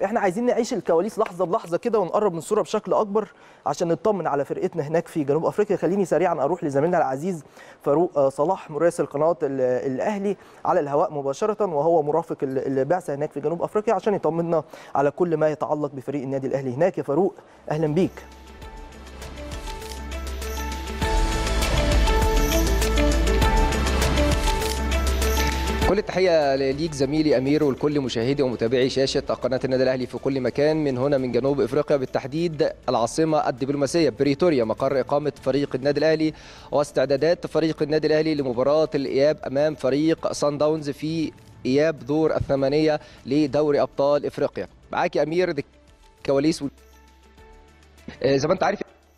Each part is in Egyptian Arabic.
احنا عايزين نعيش الكواليس لحظه بلحظه كده ونقرب من الصوره بشكل اكبر عشان نطمن على فرقتنا هناك في جنوب افريقيا خليني سريعا اروح لزميلنا العزيز فاروق آه، صلاح مراسل قناه ال- الاهلي على الهواء مباشره وهو مرافق ال- البعثه هناك في جنوب افريقيا عشان يطمنا على كل ما يتعلق بفريق النادي الاهلي هناك يا فاروق اهلا بيك كل التحية ليك زميلي أمير ولكل مشاهدي ومتابعي شاشة قناة النادي الأهلي في كل مكان من هنا من جنوب إفريقيا بالتحديد العاصمة الدبلوماسية بريتوريا مقر إقامة فريق النادي الأهلي واستعدادات فريق النادي الأهلي لمباراة الإياب أمام فريق سان داونز في إياب دور الثمانية لدوري أبطال إفريقيا معاك يا أمير دي كواليس و... آه، زي ما أنت عارف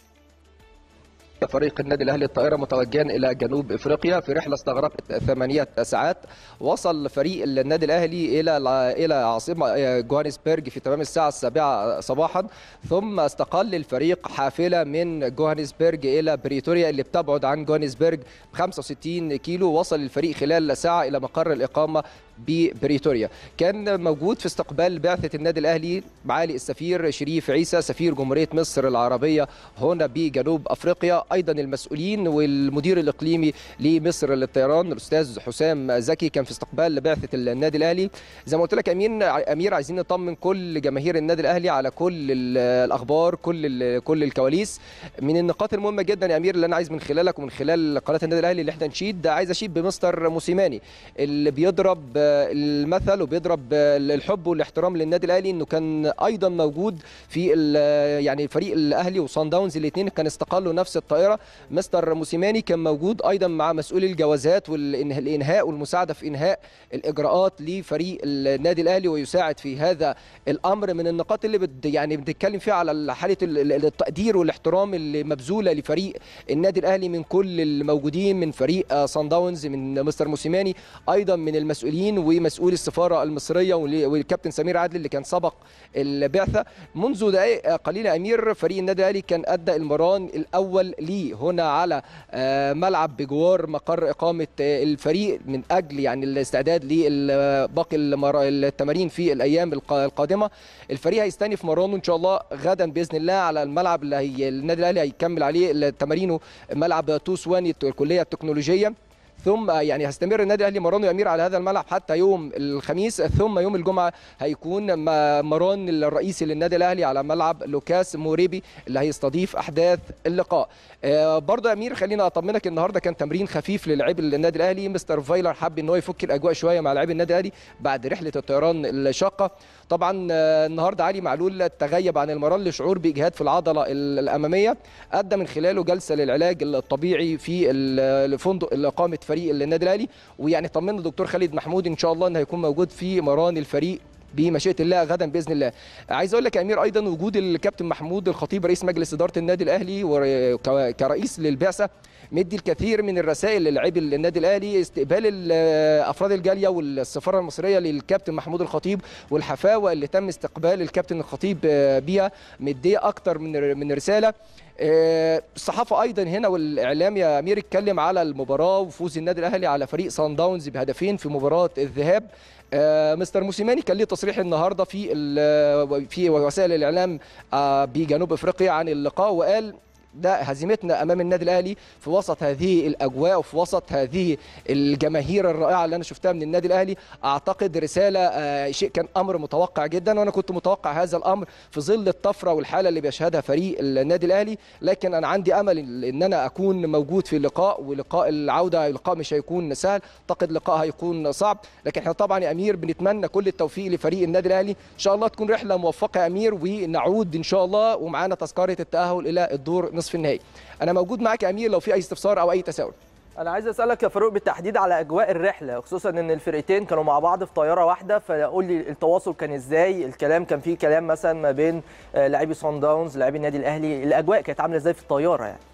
فريق النادي الاهلي الطائره متوجها الى جنوب افريقيا في رحله استغرقت ثمانيه ساعات وصل فريق النادي الاهلي الى الع- الى عاصمه جوهانسبرج في تمام الساعه السابعه صباحا ثم استقل الفريق حافله من جوهانسبرج الى بريتوريا اللي بتبعد عن جوهانسبرج ب 65 كيلو وصل الفريق خلال ساعه الى مقر الاقامه ببريتوريا كان موجود في استقبال بعثه النادي الاهلي معالي السفير شريف عيسى سفير جمهوريه مصر العربيه هنا بجنوب افريقيا ايضا المسؤولين والمدير الاقليمي لمصر للطيران الاستاذ حسام زكي كان في استقبال بعثه النادي الاهلي زي ما قلت لك امين امير عايزين نطمن كل جماهير النادي الاهلي على كل ال- الاخبار كل ال- كل الكواليس من النقاط المهمه جدا يا امير اللي انا عايز من خلالك ومن خلال قناه النادي الاهلي اللي احنا نشيد عايز اشيد بمستر موسيماني اللي بيضرب آه، المثل وبيضرب آه، الحب والاحترام للنادي الاهلي انه كان ايضا موجود في ال- يعني فريق الاهلي وصن داونز الاثنين كان استقلوا نفس الطائره مستر موسيماني كان موجود ايضا مع مسؤولي الجوازات والانهاء والمساعده في انهاء الاجراءات لفريق النادي الاهلي ويساعد في هذا الامر من النقاط اللي بت يعني بنتكلم فيها على حاله ال- ال- التقدير والاحترام اللي مبذوله لفريق النادي الاهلي من كل الموجودين من فريق آه، صن داونز من مستر موسيماني ايضا من المسؤولين ومسؤول السفاره المصريه ول- والكابتن سمير عادل اللي كان سبق البعثه منذ دقائق قليله امير فريق النادي الاهلي كان ادى المران الاول ليه هنا على آه، ملعب بجوار مقر اقامه آه، الفريق من اجل يعني الاستعداد لباقي المرا- التمارين في الايام الق- القادمه الفريق هيستني مرانه ان شاء الله غدا باذن الله على الملعب اللي هي النادي الاهلي هيكمل عليه تمارينه ملعب توسواني الكليه التكنولوجيه ثم يعني هيستمر النادي الاهلي مرانه يمير على هذا الملعب حتى يوم الخميس ثم يوم الجمعه هيكون م- مران الرئيسي للنادي الاهلي على ملعب لوكاس موريبي اللي هيستضيف احداث اللقاء آه، برضه يا امير خلينا اطمنك النهارده كان تمرين خفيف للاعبي النادي الاهلي مستر فايلر حب ان هو يفك الاجواء شويه مع لاعبي النادي الاهلي بعد رحله الطيران الشاقه طبعا آه، النهارده علي معلول تغيب عن المران لشعور باجهاد في العضله ال- الاماميه ادى من خلاله جلسه للعلاج الطبيعي في ال- الفندق اللي اقامه فريق النادي الاهلي ويعني طمنا الدكتور خالد محمود ان شاء الله انه هيكون موجود في مران الفريق بمشيئه الله غدا باذن الله. عايز اقول لك يا امير ايضا وجود الكابتن محمود الخطيب رئيس مجلس اداره النادي الاهلي ور- ك- كرئيس للبعثه مدي الكثير من الرسائل للاعبي النادي الاهلي استقبال ال- افراد الجاليه والسفاره المصريه للكابتن محمود الخطيب والحفاوه اللي تم استقبال الكابتن الخطيب آه، بيها مديه اكتر من من رساله آه، الصحافه ايضا هنا والاعلام يا امير اتكلم على المباراه وفوز النادي الاهلي على فريق سان داونز بهدفين في مباراه الذهاب آه، مستر موسيماني كان ليه تصريح النهارده في ال- في وسائل الاعلام آه، بجنوب افريقيا عن اللقاء وقال ده هزيمتنا امام النادي الاهلي في وسط هذه الاجواء وفي وسط هذه الجماهير الرائعه اللي انا شفتها من النادي الاهلي اعتقد رساله آه، شيء كان امر متوقع جدا وانا كنت متوقع هذا الامر في ظل الطفره والحاله اللي بيشهدها فريق النادي الاهلي لكن انا عندي امل ان انا اكون موجود في اللقاء ولقاء العوده لقاء مش هيكون سهل اعتقد لقاء هيكون صعب لكن احنا طبعا يا امير بنتمنى كل التوفيق لفريق النادي الاهلي ان شاء الله تكون رحله موفقه يا امير ونعود ان شاء الله ومعانا تذكره التاهل الى الدور نصف النهائي انا موجود معاك يا امير لو في اي استفسار او اي تساؤل انا عايز اسالك يا فاروق بالتحديد على اجواء الرحله خصوصا ان الفرقتين كانوا مع بعض في طياره واحده فقول لي التواصل كان ازاي الكلام كان فيه كلام مثلا ما بين آه، لاعبي صن داونز لاعبي النادي الاهلي الاجواء كانت عامله ازاي في الطياره يعني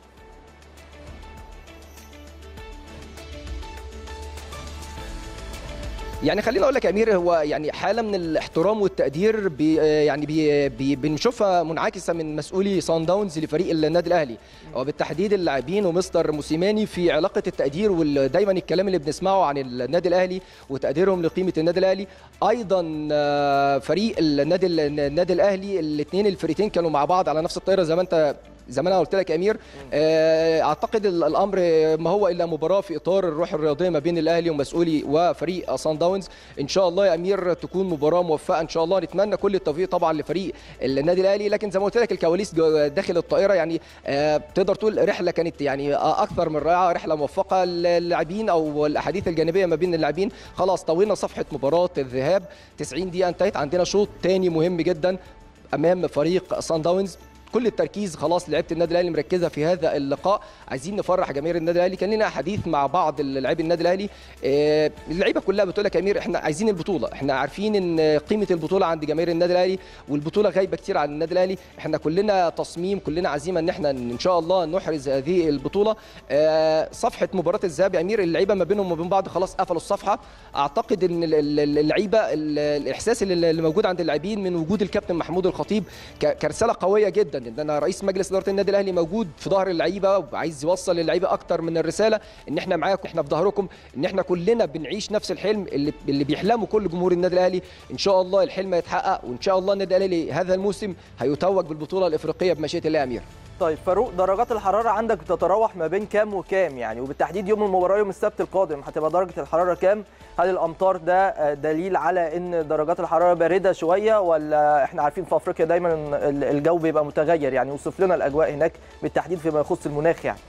يعني خليني اقول لك يا امير هو يعني حاله من الاحترام والتقدير بي يعني بي بي بنشوفها منعكسه من مسؤولي سان داونز لفريق النادي الاهلي وبالتحديد اللاعبين ومستر موسيماني في علاقه التقدير ودايما الكلام اللي بنسمعه عن النادي الاهلي وتقديرهم لقيمه النادي الاهلي ايضا آه، فريق النادي النادي الاهلي الاثنين الفريقين كانوا مع بعض على نفس الطائره زي ما انت زي ما انا قلت لك يا امير آه، اعتقد ال- الامر ما هو الا مباراه في اطار الروح الرياضيه ما بين الاهلي ومسؤولي وفريق سان داونز ان شاء الله يا امير تكون مباراه موفقه ان شاء الله نتمنى كل التوفيق طبعا لفريق النادي الاهلي لكن زي ما قلت لك الكواليس جو- داخل الطائره يعني آه، تقدر تقول رحله كانت يعني اكثر من رائعه رحله موفقه للاعبين او الاحاديث الجانبيه ما بين اللاعبين خلاص طوينا صفحه مباراه الذهاب 90 دقيقه انتهت عندنا شوط ثاني مهم جدا امام فريق سان داونز كل التركيز خلاص لعيبه النادي الاهلي مركزه في هذا اللقاء عايزين نفرح جماهير النادي الاهلي كان لنا حديث مع بعض لاعبي النادي الاهلي آه، اللعيبه كلها بتقول لك يا امير احنا عايزين البطوله احنا عارفين ان قيمه البطوله عند جماهير النادي الاهلي والبطوله غايبه كتير عن النادي الاهلي احنا كلنا تصميم كلنا عزيمه ان احنا ان شاء الله نحرز هذه البطوله آه، صفحه مباراه الذهاب يا امير اللعيبه ما بينهم وبين بعض خلاص قفلوا الصفحه اعتقد ان ال- ال- اللعيبه ال- الاحساس اللي اللي موجود عند اللاعبين من وجود الكابتن محمود الخطيب ك- كرساله قويه جدا ان انا رئيس مجلس اداره النادي الاهلي موجود في ظهر اللعيبه وعايز يوصل للعيبه اكتر من الرساله ان احنا معاكم احنا في ظهركم ان احنا كلنا بنعيش نفس الحلم اللي اللي بيحلمه كل جمهور النادي الاهلي ان شاء الله الحلم يتحقق وان شاء الله النادي الاهلي هذا الموسم هيتوج بالبطوله الافريقيه بمشيئه الله يا امير طيب فاروق درجات الحراره عندك بتتراوح ما بين كام وكام يعني وبالتحديد يوم المباراه يوم السبت القادم هتبقى درجه الحراره كام هل الامطار ده آه، دليل على ان درجات الحراره بارده شويه ولا احنا عارفين في افريقيا دايما إن ال- الجو بيبقى متغير يعني وصف لنا الاجواء هناك بالتحديد فيما يخص المناخ يعني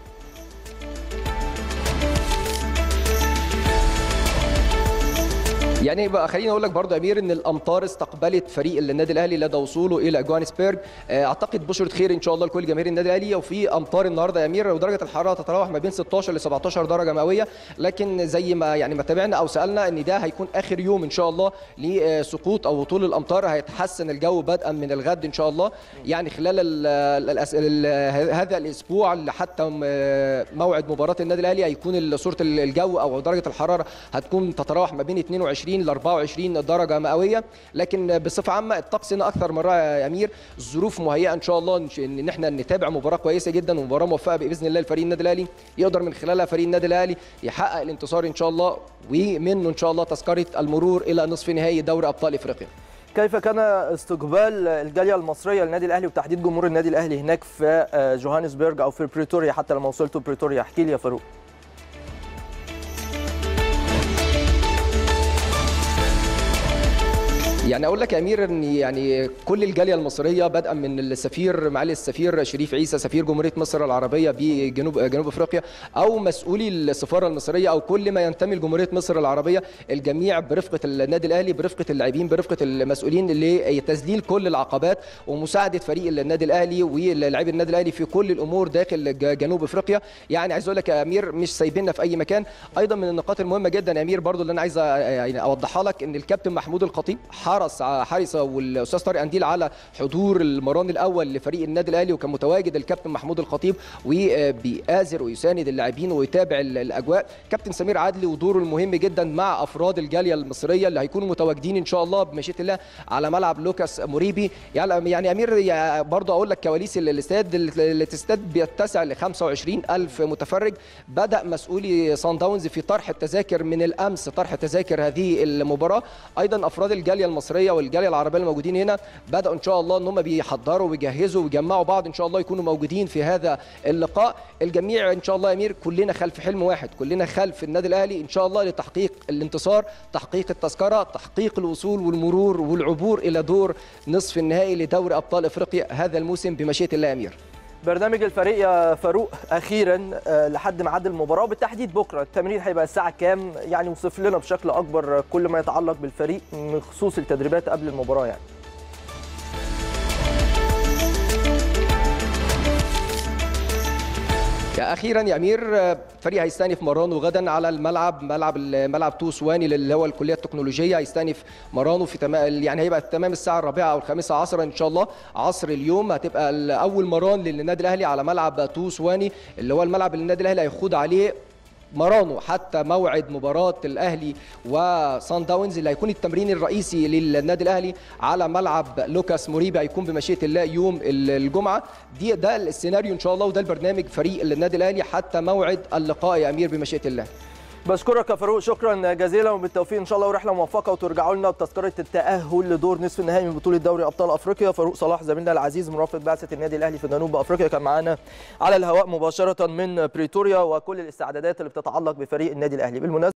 يعني بقى خليني اقول لك برضه يا امير ان الامطار استقبلت فريق النادي الاهلي لدى وصوله الى جوهانسبرج آه، اعتقد بشره خير ان شاء الله لكل جماهير النادي الاهلي وفي امطار النهارده يا امير ودرجه الحراره تتراوح ما بين 16 ل 17 درجه مئويه لكن زي ما يعني ما تابعنا او سالنا ان ده هيكون اخر يوم ان شاء الله لسقوط او هطول الامطار هيتحسن الجو بدءا من الغد ان شاء الله يعني خلال ال ال ال هذا الاسبوع لحتى م- موعد مباراه النادي الاهلي هيكون صوره الجو او درجه الحراره هتكون تتراوح ما بين 22 ل 24 درجه مئويه لكن بصفه عامه الطقس هنا اكثر من رائع يا امير الظروف مهيئه ان شاء الله إن- ان احنا نتابع مباراه كويسه جدا ومباراه موفقه باذن الله لفريق النادي الاهلي يقدر من خلالها فريق النادي الاهلي يحقق الانتصار ان شاء الله ومنه ان شاء الله تذكره المرور الى نصف نهائي دوري ابطال افريقيا كيف كان استقبال الجاليه المصريه للنادي الاهلي وتحديد جمهور النادي الاهلي هناك في آه، جوهانسبرج او في بريتوريا حتى لما وصلتوا بريتوريا احكي لي يا فاروق يعني اقول لك يا امير ان يعني كل الجاليه المصريه بدءا من السفير معالي السفير شريف عيسى سفير جمهوريه مصر العربيه بجنوب جنوب افريقيا او مسؤولي السفاره المصريه او كل ما ينتمي لجمهوريه مصر العربيه الجميع برفقه النادي الاهلي برفقه اللاعبين برفقه المسؤولين لتذليل كل العقبات ومساعده فريق النادي الاهلي ولاعبي النادي الاهلي في كل الامور داخل ج- جنوب افريقيا يعني عايز اقول لك يا امير مش سايبيننا في اي مكان ايضا من النقاط المهمه جدا يا امير برضو اللي انا عايز أ- يعني اوضحها لك ان الكابتن محمود الخطيب حرص ع- حرص والاستاذ طارق انديل على حضور المران الاول لفريق النادي الاهلي وكان متواجد الكابتن محمود الخطيب وبيآزر ويساند اللاعبين ويتابع ال- الاجواء كابتن سمير عدلي ودوره المهم جدا مع افراد الجاليه المصريه اللي هيكونوا متواجدين ان شاء الله بمشيئه الله على ملعب لوكاس موريبي يعني يعني امير يا- برضو اقول لك كواليس ال- الاستاد ال- الاستاد بيتسع ل 25 الف متفرج بدا مسؤولي سان داونز في طرح التذاكر من الامس طرح تذاكر هذه المباراه ايضا افراد الجاليه المصريه والجاليه العربيه الموجودين هنا بداوا ان شاء الله ان هم بيحضروا ويجهزوا ويجمعوا بعض ان شاء الله يكونوا موجودين في هذا اللقاء الجميع ان شاء الله يا امير كلنا خلف حلم واحد كلنا خلف النادي الاهلي ان شاء الله لتحقيق الانتصار تحقيق التذكره تحقيق الوصول والمرور والعبور الى دور نصف النهائي لدوري ابطال افريقيا هذا الموسم بمشيئه الله يا امير برنامج الفريق يا فاروق اخيرا آه، لحد ميعاد المباراه وبالتحديد بكره التمرين هيبقى الساعه كام يعني وصف لنا بشكل اكبر كل ما يتعلق بالفريق من خصوص التدريبات قبل المباراه يعني يا اخيرا يا امير فريق هيستأنف مرانه غدا على الملعب ملعب ملعب تو سواني اللي هو الكليه التكنولوجيه هيستأنف مرانه في تمام يعني هيبقى تمام الساعه الرابعه او الخامسه عصرا ان شاء الله عصر اليوم هتبقى اول مران للنادي الاهلي على ملعب تو سواني اللي هو الملعب اللي النادي الاهلي هيخوض عليه مرانه حتى موعد مباراه الاهلي وصن داونز اللي هيكون التمرين الرئيسي للنادي الاهلي على ملعب لوكاس موريبا هيكون بمشيئه الله يوم الجمعه دي ده السيناريو ان شاء الله وده البرنامج فريق النادي الاهلي حتى موعد اللقاء يا امير بمشيئه الله بشكرك يا فاروق شكرا جزيلا وبالتوفيق ان شاء الله ورحله موفقه وترجعوا لنا بتذكره التاهل لدور نصف النهائي من بطوله دوري ابطال افريقيا فاروق صلاح زميلنا العزيز مرافق بعثه النادي الاهلي في جنوب افريقيا كان معانا على الهواء مباشره من بريتوريا وكل الاستعدادات اللي بتتعلق بفريق النادي الاهلي بالمناسبه